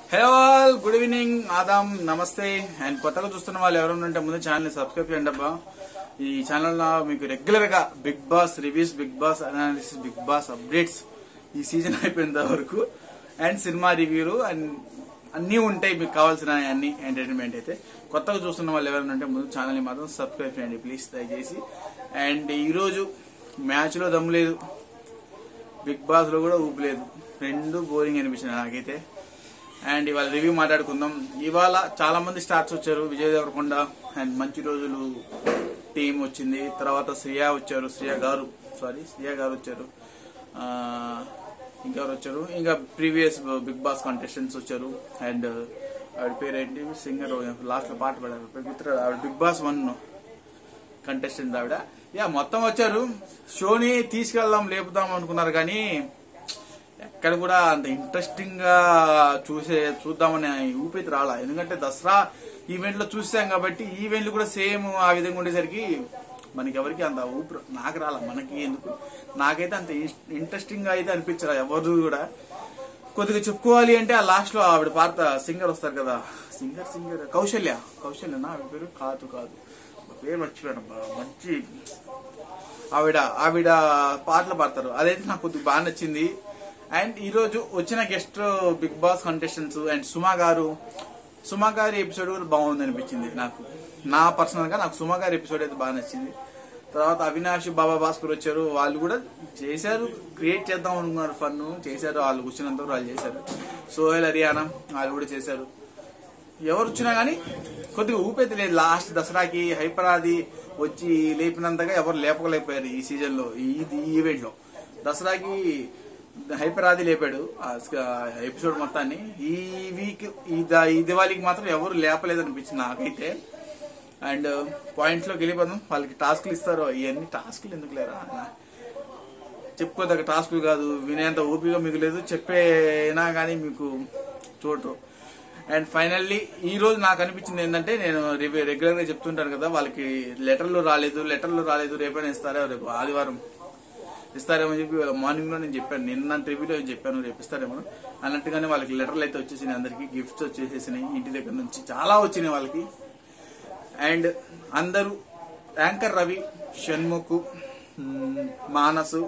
Hello all good evening ఆదాం నమస్తే and కొత్తగా చూస్తున్న వాళ్ళు ఎవరైనా ఉంటే ముందు ఛానల్ సబ్స్క్రైబ్ చేయండి అబ్బా ఈ ఛానల్ లో మీకు రెగ్యులర్ గా Bigg Boss reviews Bigg Boss analysis Bigg Boss updates ఈ సీజన్ అయిపోయేంత వరకు అండ్ సినిమా రివ్యూలు అండ్ అన్నీ ఉంటాయి మీకు కావాల్సిన అన్ని ఎంటర్టైన్మెంట్ అయితే కొత్తగా చూస్తున్న వాళ్ళు ఎవరైనా ఉంటే ముందు ఛానల్ ని మాత్రం సబ్స్క్రైబ్ చేయండి ప్లీజ్ దయచేసి అండ్ ఈ రోజు మ్యాచ్ లో దమ్ము లేదు బిగ్ బాస్ లో కూడా ఊపు లేదు రెండు బోరింగ్ అనిపించింది నాకైతే అండ్ ఇవాళ రివ్యూ మాట్లాడుకుందాం ఇవాళ చాలా మంది స్టార్స్ వచ్చారు విజయ్ దేవరకొండ అండ్ మంచి రోజులు టీం వచ్చింది తర్వాత శ్రియా వచ్చారు శ్రియా గారు సారీ శ్రియా గారు వచ్చారు ఆ, ఇంకెవరు వచ్చారు ఇంకా ప్రీవియస్ బిగ్ బాస్ కంటెస్టెంట్స్ వచ్చారు అండ్ ఆవిడ పేరు ఏంటి సింగర్ లాస్ట్ లో పాట పాడారు గుర్తురాదు. ఆవిడ బిగ్ బాస్ వన్ కంటెస్టెంట్ ఆవిడ యా మొత్తం వచ్చారు షోని తీసుకెళ్దాం లేపుదాం అనుకున్నారు కానీ ఎక్కడ కూడా అంత ఇంట్రెస్టింగ్ గా చూసే చూద్దామని ఊపిరి రాలా ఎందుకంటే దసరా ఈవెంట్ లో చూసాం కాబట్టి ఈవెంట్లు కూడా సేమ్ ఆ విధంగా ఉండేసరికి మనకి ఎవరికి అంత ఊపిరి నాకు రాలా మనకి ఎందుకు నాకైతే అంత ఇంట్రెస్టింగ్ గా అయితే అనిపించరా ఎవరు కూడా కొద్దిగా చెప్పుకోవాలి అంటే ఆ లాస్ట్ లో ఆవిడ పాత సింగర్ వస్తారు కదా సింగర్ సింగర్ కౌశల్య కౌశల్యనా ఆవిడ పేరు కాదు కాదు పేరు మర్చిపోయాను అబ్బా. మంచి ఆవిడ ఆవిడ పాటలు పాడతారు అదైతే నాకు కొద్దిగా బాగా నచ్చింది అండ్ ఈ రోజు వచ్చిన guest Bigg Boss contestants and Suma గారు సుమా గారి ఎపిసోడ్ కూడా బాగుంది అనిపించింది నాకు నా పర్సనల్ గా నాకు సుమా గారి ఎపిసోడ్ అయితే బాగా నచ్చింది తర్వాత అవినాష్ బాబా భాస్కర్ వచ్చారు వాళ్ళు కూడా చేశారు క్రియేట్ చేద్దాం అనుకున్నారు ఫన్ చేశారు వాళ్ళు కూర్చున్నంత వరకు వాళ్ళు చేశారు సోహెల్ హరియానా వాళ్ళు కూడా చేశారు ఎవరు వచ్చినా గానీ కొద్దిగా ఊపైతే లేదు లాస్ట్ దసరాకి హైపరాది వచ్చి లేపినంతగా ఎవరు లేపకలేకపోయారు ఈ సీజన్ లో ఈ ఈ ఈవెంట్ లో దసరాకి హైపరాది లేపాడు ఆ ఎపిసోడ్ మొత్తాన్ని ఈ వీక్ ఈ ద- ఈ దివాళీకి మాత్రం ఎవరు లేపలేదు అనిపించింది నాకైతే అండ్ పాయింట్స్ లోకి వెళ్ళిపోదాం వాళ్ళకి టాస్క్లు ఇస్తారు ఇవన్నీ టాస్క్లు ఎందుకు లేరా చెప్పుకోదగ్గ టాస్కులు కాదు వినేంత ఓపిక మీకు లేదు చెప్పేనా కానీ మీకు చూడరు అండ్ ఫైనల్లీ ఈ రోజు నాకు అనిపించింది ఏంటంటే నేను రెగ్యులర్ గా చెప్తుంటాను కదా వాళ్ళకి లెటర్లు రాలేదు లెటర్లు రాలేదు రేపైనా ఇస్తారా రేపు ఆదివారం ఇస్తారేమో అని చెప్పి మార్నింగ్ లో నేను చెప్పాను నిన్న రివ్యూలో చెప్పాను రేపు ఇస్తారేమో అన్నట్టుగానే వాళ్ళకి లెటర్లు అయితే వచ్చేసినాయి అందరికి గిఫ్ట్స్ వచ్చేసేసినాయి ఇంటి దగ్గర నుంచి చాలా వచ్చినాయి వాళ్ళకి అండ్ అందరూ యాంకర్ రవి షణ్ముఖ్ మ్, మానసు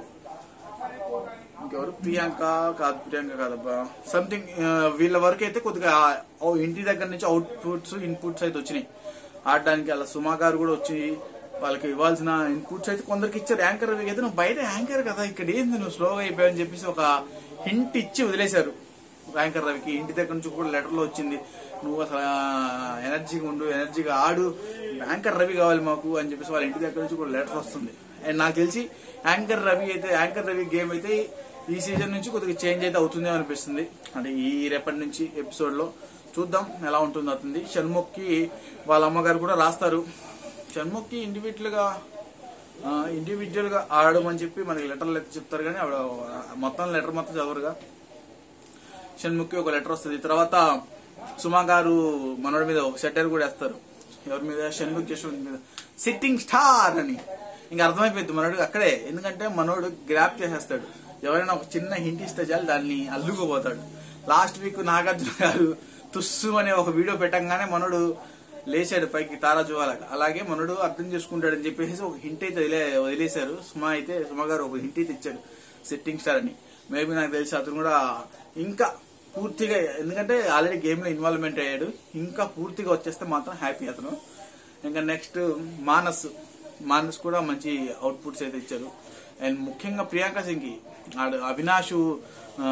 ఇంకెవరు ప్రియాంక కాదు ప్రియాంక కాదబ్బా సంథింగ్ వీళ్ళ వరకు అయితే కొద్దిగా ఆ ఇంటి దగ్గర నుంచి అవుట్పుట్స్ ఇన్పుట్స్ అయితే వచ్చినాయి ఆడడానికి అలా సుమా గారు కూడా వచ్చి వాళ్ళకి ఇవ్వాల్సిన ఇన్పుట్స్ అయితే కొందరికి ఇచ్చారు యాంకర్ రవికి అయితే నువ్వు బయట యాంకర్ కదా ఇక్కడ ఏంది నువ్వు స్లోగా అయిపోయావని చెప్పేసి ఒక హింట్ ఇచ్చి వదిలేశారు యాంకర్ రవికి ఇంటి దగ్గర నుంచి కూడా లెటర్లో వచ్చింది నువ్వు అసలు ఎనర్జీగా ఉండు ఎనర్జీగా ఆడు యాంకర్ రవి కావాలి మాకు అని చెప్పేసి వాళ్ళ ఇంటి దగ్గర నుంచి కూడా లెటర్ వస్తుంది అండ్ నాకు తెలిసి యాంకర్ రవి అయితే యాంకర్ రవి గేమ్ అయితే ఈ సీజన్ నుంచి కొద్దిగా చేంజ్ అయితే అవుతుందేమో అనిపిస్తుంది అంటే ఈ రేపటి నుంచి ఎపిసోడ్ లో చూద్దాం ఎలా ఉంటుందో అవుతుంది షణ్ముఖ్కి వాళ్ళ అమ్మగారు కూడా రాస్తారు షణ్ముఖ్కి ఇండివిజువల్ గా ఇండివిజువల్ గా ఆడమని చెప్పి మనకి లెటర్లు అయితే చెప్తారు కానీ ఆవిడ మొత్తం లెటర్ మొత్తం చదవరుగా షణ్ముఖి ఒక లెటర్ వస్తుంది తర్వాత సుమా గారు మనోడి మీద ఒక సెటర్ కూడా వేస్తారు ఎవరి మీద షణ్ముఖ్ యశ్వంత్ మీద సిట్టింగ్ స్టార్ అని ఇంకా అర్థమైపోయింది మనోడు అక్కడే ఎందుకంటే మనోడు గ్రాప్ చేసేస్తాడు ఎవరైనా ఒక చిన్న హింట్ ఇస్తే చాలు దాన్ని అల్లుకోపోతాడు లాస్ట్ వీక్ నాగార్జున గారు తుస్సు అనే ఒక వీడియో పెట్టంగానే మనోడు లేచాడు పైకి తారా జువాలగా అలాగే మనోడు అర్థం చేసుకుంటాడని చెప్పేసి ఒక హింట్ అయితే వదిలే వదిలేశారు సుమా అయితే సుమా గారు ఒక హింట్ అయితే ఇచ్చాడు సిట్టింగ్ స్టార్ అని మేబీ నాకు తెలిసి అతను కూడా ఇంకా పూర్తిగా ఎందుకంటే ఆల్రెడీ గేమ్ లో ఇన్వాల్వ్మెంట్ అయ్యాడు ఇంకా పూర్తిగా వచ్చేస్తే మాత్రం హ్యాపీ అతను ఇంకా నెక్స్ట్ మానస్ మానస్ కూడా మంచి అవుట్పుట్స్ అయితే ఇచ్చారు అండ్ ముఖ్యంగా ప్రియాంక సింగ్ కి ఆడు అవినాష్ ఆ,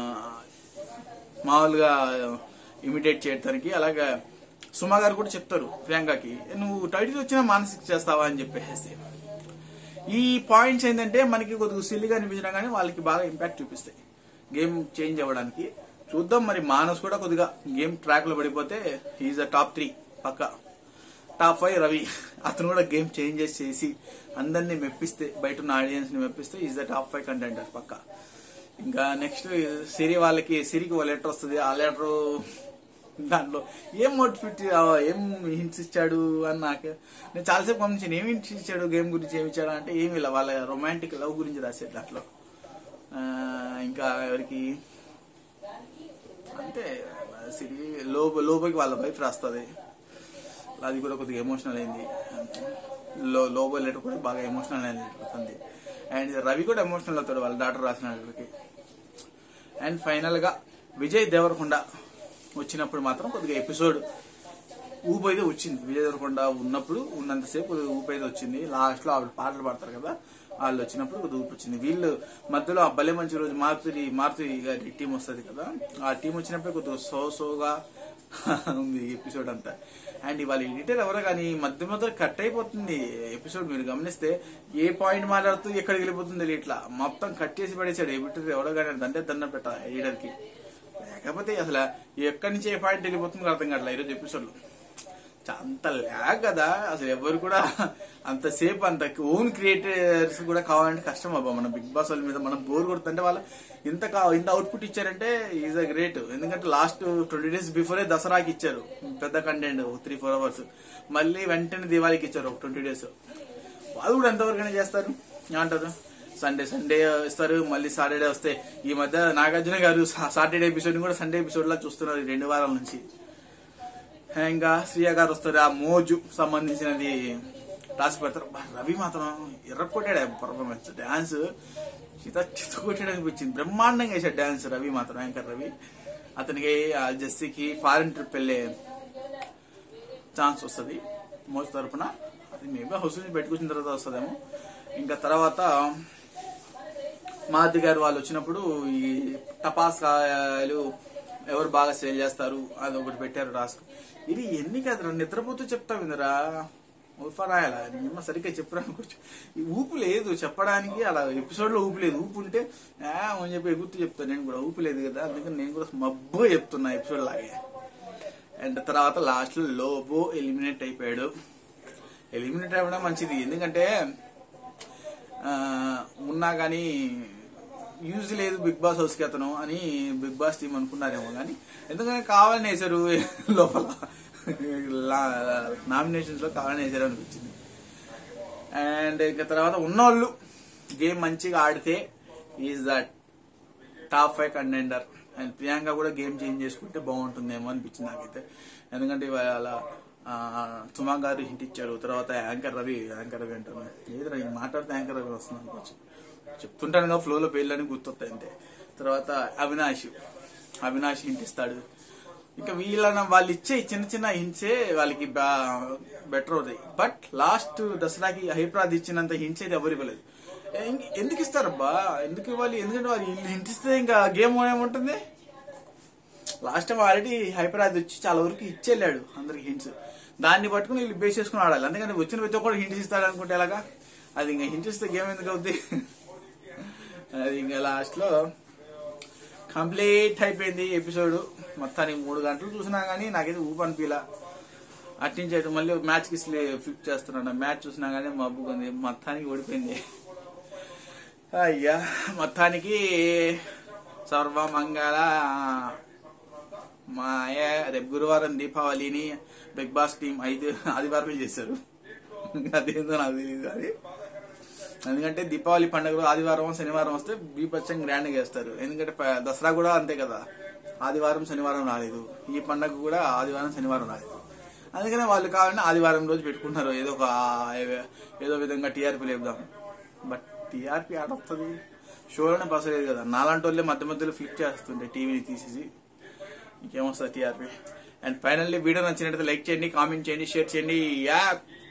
మామూలుగా ఇమిటేట్ చేయడానికి అలాగే సుమా గారు కూడా చెప్తారు ప్రియాంకకి నువ్వు టైటిల్ వచ్చినా మానసిక చేస్తావా అని చెప్పేసి ఈ పాయింట్స్ ఏంటంటే మనకి కొద్దిగా సిల్లిగా అనిపించినా కానీ వాళ్ళకి బాగా ఇంపాక్ట్ చూపిస్తాయి గేమ్ చేంజ్ అవ్వడానికి చూద్దాం మరి మానస్ కూడా కొద్దిగా గేమ్ ట్రాక్ లో పడిపోతే ఈజ్ అ టాప్ త్రీ పక్క టాప్ ఫైవ్ రవి అతను కూడా గేమ్ చేంజెస్ చేసి అందరినీ మెప్పిస్తే బయట ఉన్న ఆడియన్స్ ని మెప్పిస్తే is the top five contender పక్క ఇంకా నెక్స్ట్ సిరి వాళ్ళకి సిరికి ఒక లెటర్ వస్తుంది ఆ లెటర్ దాంట్లో ఏం మోటివేట్ ఏం హింట్స్ ఇచ్చాడు అని నాకు నేను చాలాసేపు గమనించాను ఏం హింట్స్ ఇచ్చాడు గేమ్ గురించి ఏమి ఇచ్చాడు అంటే ఏమి ఇలా వాళ్ళ రొమాంటిక్ లవ్ గురించి రాసేది దాంట్లో ఆ, ఇంకా ఎవరికి అంతే సిరి లోబో లోబోకి వాళ్ళ వైఫ్ రాస్తుంది అది కూడా కొద్దిగా ఎమోషనల్ అయింది లో లోబో లెటర్ కూడా బాగా ఎమోషనల్ అయింది అండ్ రవి కూడా ఎమోషనల్ అవుతాడు వాళ్ళ డాక్టర్ రాసిన వాటికి అండ్ ఫైనల్ గా విజయ్ దేవరకొండ వచ్చినప్పుడు మాత్రం కొద్దిగా ఎపిసోడ్ ఊపు అయితే వచ్చింది విజయ్ దేవరకొండ ఉన్నప్పుడు ఉన్నంతసేపు కొద్దిగా ఊపు అయితే వచ్చింది లాస్ట్ లో ఆవిడ పాటలు పాడతారు కదా వాళ్ళు వచ్చినప్పుడు కొద్దిగా ఊపు వచ్చింది వీళ్ళు మధ్యలో ఆ భలే మంచి రోజు మారుతి మారుతి గారి టీం వస్తుంది కదా ఆ టీం వచ్చినప్పుడు కొద్దిగా సో సోగా ఉంది ఎపిసోడ్ అంతా అండ్ ఇవాళ ఎడిటర్ ఎవరో కానీ మధ్య మధ్య కట్ అయిపోతుంది ఎపిసోడ్ మీరు గమనిస్తే ఏ పాయింట్ మాట్లాడుతూ ఎక్కడికి వెళ్ళిపోతుంది ఇట్లా మొత్తం కట్ చేసి పడేసాడు ఎడిటర్ ఎవరో కానీ దండే దండం పెట్ట ఎడిటర్ కి లేకపోతే అసలు ఎక్కడి నుంచి ఏ పాయింట్ వెళ్ళిపోతుందో అర్థం కావట్లేదు ఈరోజు ఎపిసోడ్ లో అంత ల్యాగ్ కదా అసలు ఎవరు కూడా అంతసేపు అంత ఓన్ క్రియేటర్స్ కూడా కావాలంటే కష్టం అబ్బా మన బిగ్ బాస్ వాళ్ళ మీద మనం బోర్ కొడుతుంటే వాళ్ళ ఇంత కా ఇంత అవుట్పుట్ ఇచ్చారంటే ఈజ్ అ గ్రేట్ ఎందుకంటే లాస్ట్ ట్వంటీ డేస్ బిఫోరే దసరాకి ఇచ్చారు పెద్ద కంటెంట్ త్రీ ఫోర్ అవర్స్ మళ్ళీ వెంటనే దివాళీకి ఇచ్చారు ఒక ట్వంటీ డేస్ వాళ్ళు కూడా ఎంతవరకైనా చేస్తారు ఏమంటారు సండే సండే ఇస్తారు మళ్ళీ సాటర్డే వస్తే ఈ మధ్య నాగార్జున గారు సాటర్డే ఎపిసోడ్ కూడా సండే ఎపిసోడ్ లా చూస్తున్నారు ఈ రెండు వారాల నుంచి ఇంకా శ్రీయ గారు వస్తారు ఆ మోజు సంబంధించినది టాస్క్ పెడతారు బా, రవి మాత్రం ఎర్రకొట్టాడు పర్ఫార్మెన్స్ డాన్స్ చిత చిత కొట్టాడు అనిపించింది బ్రహ్మాండంగా వేసాడు డాన్స్ రవి మాత్రం యాంకర్ రవి అతనికి ఆ జెస్సీకి ఫారెన్ ట్రిప్ వెళ్ళే ఛాన్స్ వస్తుంది మోజు తరపున అది మేబీ హౌస్ నుంచి పెట్టుకొచ్చిన తర్వాత వస్తుందేమో ఇంకా తర్వాత మాది గారు వాళ్ళు వచ్చినప్పుడు ఈ టపాస్ కాయలు ఎవరు బాగా సేల్ చేస్తారు అది ఒకటి పెట్టారు టాస్క్ ఇది ఎన్ని కాదు నిద్రపోతూ చెప్తా వినరా ఉల్ఫరాయాల నిన్న సరిగ్గా చెప్పరా అనుకోవచ్చు ఈ ఊపు లేదు చెప్పడానికి అలా ఎపిసోడ్ లో ఊపు లేదు ఊపు ఉంటే ఆ అని చెప్పి ఎగుర్తు చెప్తాను నేను కూడా ఊపు లేదు కదా అందుకని నేను కూడా మబ్బుగా చెప్తున్నా ఎపిసోడ్ లాగే అండ్ తర్వాత లాస్ట్ లో లోబో ఎలిమినేట్ అయిపోయాడు ఎలిమినేట్ అవ్వడం మంచిది ఎందుకంటే ఆ, ఉన్నా కానీ యూజ్ లేదు బిగ్ బాస్ హౌస్ కి అతను అని బిగ్ బాస్ టీం అనుకున్నారేమో కానీ ఎందుకంటే కావాలని వేశారు లోపల నామినేషన్స్ లో కావాలని వేశారు అనిపించింది అండ్ ఇంకా తర్వాత ఉన్నోళ్ళు గేమ్ మంచిగా ఆడితే is that top five contender and Priyanka కూడా గేమ్ చేంజ్ చేసుకుంటే బాగుంటుందేమో అనిపించింది నాకైతే ఎందుకంటే ఇవాళ ఆ, సుమా గారు హింట్ ఇచ్చారు తర్వాత యాంకర్ రవి యాంకర్ రవి అంటాను ఏదో ఈ మాట్లాడితే యాంకర్ రవి వస్తుంది అనుకోవచ్చు చెప్తుంటాను కదా ఫ్లోలో పేర్లని గుర్తొస్తాయి అంతే తర్వాత అవినాష్ అవినాష్ హింట్ ఇస్తాడు ఇంకా వీళ్ళ వాళ్ళు ఇచ్చే ఈ చిన్న చిన్న హింట్సే వాళ్ళకి బెటర్ అవుతాయి బట్ లాస్ట్ దసరాకి హైప్రాద్ ఇచ్చినంత హింట్స్ అయితే ఎవరు ఇవ్వలేదు ఎం- ఎందుకు ఇస్తారబ్బా ఎందుకు ఇవ్వాలి ఎందుకంటే వాళ్ళు వీళ్ళు హింట్ ఇస్తే ఇంకా గేమ్ ఏముంటుంది లాస్ట్ టైం ఆల్రెడీ హైపరాజ్ వచ్చి చాలా వరకు ఇచ్చేళ్ళాడు అందరికి హింట్స్ దాన్ని పట్టుకుని వీళ్ళు బేస్ చేసుకుని ఆడాలి అందుకని వచ్చిన ప్రతి ఒక్కరు హింట్స్ ఇస్తాడు అనుకుంటే ఎలాగా అది ఇంకా హింట్స్ ఇస్తే గేమ్ ఎందుకు అవుద్ది అది ఇంకా లాస్ట్ లో కంప్లీట్ అయిపోయింది ఎపిసోడ్ మొత్తానికి మూడు గంటలు చూసినా కానీ నాకైతే ఊపు అనిపించలా అట్నుంచి అటు మళ్ళీ మ్యాచ్ కి ఫిక్స్ చేస్తున్నాను మ్యాచ్ చూసినా కానీ మబ్బుకుంది మొత్తానికి ఓడిపోయింది అయ్యా మొత్తానికి సర్వమంగళ మాయ రేపు గురువారం దీపావళిని బిగ్ బాస్ టీం ఐదు ఆదివారం చేశారు అదేందో నాకు తెలియదు అది ఎందుకంటే దీపావళి పండుగ రోజు ఆదివారం శనివారం వస్తే బీపచ్చం గ్రాండ్ గా చేస్తారు ఎందుకంటే ప- దసరా కూడా అంతే కదా ఆదివారం శనివారం రాలేదు ఈ పండుగ కూడా ఆదివారం శనివారం రాలేదు అందుకనే వాళ్ళు కావాలని ఆదివారం రోజు పెట్టుకుంటున్నారు ఏదో ఒక ఏదో విధంగా టీఆర్పీ లేపుదాం బట్ టీఆర్పీ ఆడ వస్తుంది షోలోనే పసలేదు కదా నాలాంటి వాళ్ళే మధ్య మధ్యలో ఫ్లిప్ చేస్తుంటే టీవీని తీసేసి ఇంకేమొస్తుంది టీఆర్పీ అండ్ ఫైనల్లీ వీడియో నచ్చినట్లయితే లైక్ చేయండి కామెంట్ చేయండి షేర్ చేయండి యా